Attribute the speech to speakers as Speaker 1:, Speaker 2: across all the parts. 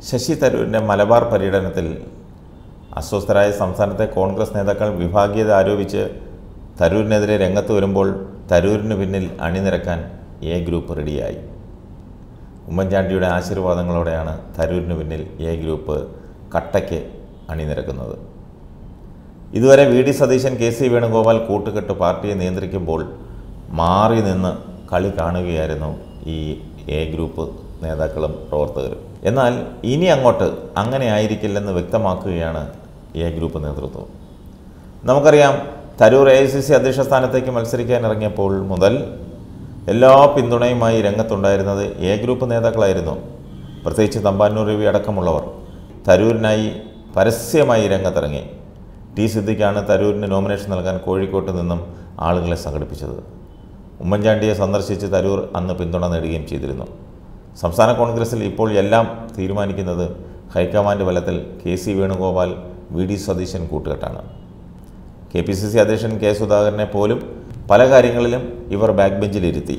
Speaker 1: ശശി തരൂരിൻ്റെ മലബാർ പര്യടനത്തിൽ അസ്വസ്ഥരായ സംസ്ഥാനത്തെ കോൺഗ്രസ് നേതാക്കൾ വിഭാഗീയത ആരോപിച്ച് തരൂരിനെതിരെ രംഗത്ത് വരുമ്പോൾ തരൂരിന് പിന്നിൽ അണിനിരക്കാൻ എ ഗ്രൂപ്പ് റെഡിയായി ഉമ്മൻചാണ്ടിയുടെ ആശീർവാദങ്ങളോടെയാണ് തരൂരിന് പിന്നിൽ എ ഗ്രൂപ്പ് കട്ടയ്ക്ക് അണിനിരക്കുന്നത് ഇതുവരെ V D Satheesan K C Venugopal കൂട്ടുകെട്ട് പാർട്ടിയെ നിയന്ത്രിക്കുമ്പോൾ മാറി നിന്ന് കളി കാണുകയായിരുന്നു ഈ എ ഗ്രൂപ്പ് നേതാക്കളും പ്രവർത്തകരും എന്നാൽ ഇനി അങ്ങോട്ട് അങ്ങനെ ആയിരിക്കില്ലെന്ന് വ്യക്തമാക്കുകയാണ് എ ഗ്രൂപ്പ് നേതൃത്വം നമുക്കറിയാം Tharoor A I C C അധ്യക്ഷ സ്ഥാനത്തേക്ക് മത്സരിക്കാൻ ഇറങ്ങിയപ്പോൾ മുതൽ എല്ലാ പിന്തുണയുമായി രംഗത്തുണ്ടായിരുന്നത് എ ഗ്രൂപ്പ് നേതാക്കളായിരുന്നു പ്രത്യേകിച്ച് തമ്പാനൂർ രവി അടക്കമുള്ളവർ തരൂരിനായി പരസ്യമായി രംഗത്തിറങ്ങി ടി സിദ്ദിഖാണ് തരൂരിന് നോമിനേഷൻ നൽകാൻ കോഴിക്കോട്ട് നിന്നും ആളുകളെ സംഘടിപ്പിച്ചത് ഉമ്മൻചാണ്ടിയെ സന്ദർശിച്ച് തരൂർ അന്ന് പിന്തുണ നേടുകയും ചെയ്തിരുന്നു സംസ്ഥാന കോൺഗ്രസിൽ ഇപ്പോൾ എല്ലാം തീരുമാനിക്കുന്നത് ഹൈക്കമാൻഡ് ബലത്തിൽ K C Venugopal V D Satheesan കൂട്ടുകെട്ടാണ് കെ പി സി സി അധ്യക്ഷൻ കെ സുധാകരനെ പോലും പല കാര്യങ്ങളിലും ഇവർ ബാക്ക് ബെഞ്ചിലിരുത്തി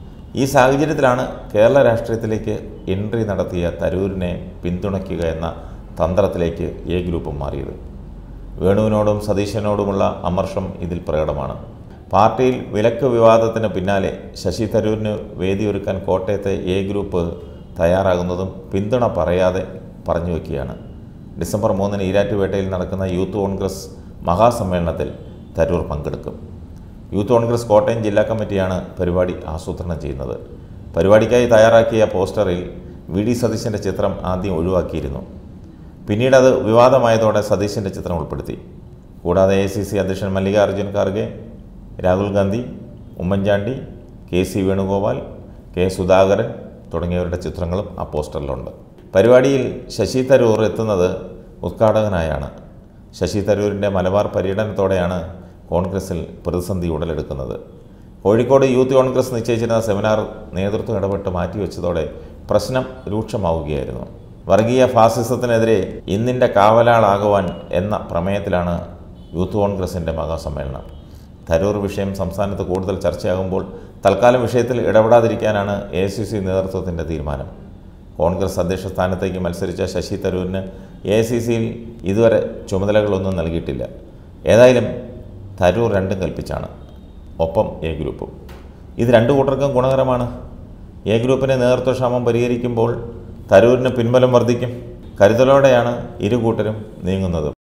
Speaker 1: ഈ സാഹചര്യത്തിലാണ് കേരള രാഷ്ട്രീയത്തിലേക്ക് എൻട്രി നടത്തിയ തരൂരിനെ പിന്തുണയ്ക്കുക എന്ന തന്ത്രത്തിലേക്ക് എ ഗ്രൂപ്പ് മാറിയത് വേണുവിനോടും സതീശനോടുമുള്ള അമർഷം ഇതിൽ പ്രകടമാണ് പാർട്ടിയിൽ വിലക്ക് വിവാദത്തിന് പിന്നാലെ ശശി തരൂരിന് വേദിയൊരുക്കാൻ കോട്ടയത്തെ എ ഗ്രൂപ്പ് തയ്യാറാകുന്നതും പിന്തുണ പറയാതെ പറഞ്ഞു വയ്ക്കുകയാണ് ഡിസംബർ മൂന്നിന് ഈരാറ്റുപേട്ടയിൽ നടക്കുന്ന യൂത്ത് കോൺഗ്രസ് മഹാസമ്മേളനത്തിൽ തരൂർ പങ്കെടുക്കും യൂത്ത് കോൺഗ്രസ് കോട്ടയം ജില്ലാ കമ്മിറ്റിയാണ് പരിപാടി ആസൂത്രണം ചെയ്യുന്നത് പരിപാടിക്കായി തയ്യാറാക്കിയ പോസ്റ്ററിൽ വി ഡി സതീശൻ്റെ ചിത്രം ആദ്യം ഒഴിവാക്കിയിരുന്നു പിന്നീട് അത് വിവാദമായതോടെ സതീശൻ്റെ ചിത്രം ഉൾപ്പെടുത്തി കൂടാതെ എ സി സി അധ്യക്ഷൻ Mallikarjun Kharge Rahul Gandhi Oommen Chandy K C Venugopal K Sudhakaran തുടങ്ങിയവരുടെ ചിത്രങ്ങളും ആ പോസ്റ്ററിലുണ്ട് പരിപാടിയിൽ ശശി തരൂർ എത്തുന്നത് ഉദ്ഘാടകനായാണ് ശശി തരൂരിൻ്റെ മലബാർ പര്യടനത്തോടെയാണ് കോൺഗ്രസിൽ പ്രതിസന്ധി ഉടലെടുക്കുന്നത് കോഴിക്കോട് യൂത്ത് കോൺഗ്രസ് നിശ്ചയിച്ചിരുന്ന സെമിനാർ നേതൃത്വം ഇടപെട്ട് മാറ്റിവെച്ചതോടെ പ്രശ്നം രൂക്ഷമാവുകയായിരുന്നു വർഗീയ ഫാസിസത്തിനെതിരെ ഇന്നിൻ്റെ കാവലാളാകുവാൻ എന്ന പ്രമേയത്തിലാണ് യൂത്ത് കോൺഗ്രസിൻ്റെ മഹാസമ്മേളനം തരൂർ വിഷയം സംസ്ഥാനത്ത് കൂടുതൽ ചർച്ചയാകുമ്പോൾ തൽക്കാലം വിഷയത്തിൽ ഇടപെടാതിരിക്കാനാണ് എ സി സി നേതൃത്വത്തിൻ്റെ തീരുമാനം കോൺഗ്രസ് അധ്യക്ഷ സ്ഥാനത്തേക്ക് മത്സരിച്ച ശശി തരൂരിന് എ സി സിയിൽ ഇതുവരെ ചുമതലകളൊന്നും നൽകിയിട്ടില്ല ഏതായാലും തരൂർ രണ്ടും കൽപ്പിച്ചാണ് ഒപ്പം എ ഗ്രൂപ്പും ഇത് രണ്ടു കൂട്ടർക്കും ഗുണകരമാണ് എ ഗ്രൂപ്പിനെ നേതൃത്വക്ഷാമം പരിഹരിക്കുമ്പോൾ തരൂരിന് പിൻബലം വർദ്ധിക്കും കരുതലോടെയാണ് ഇരു കൂട്ടരും നീങ്ങുന്നത്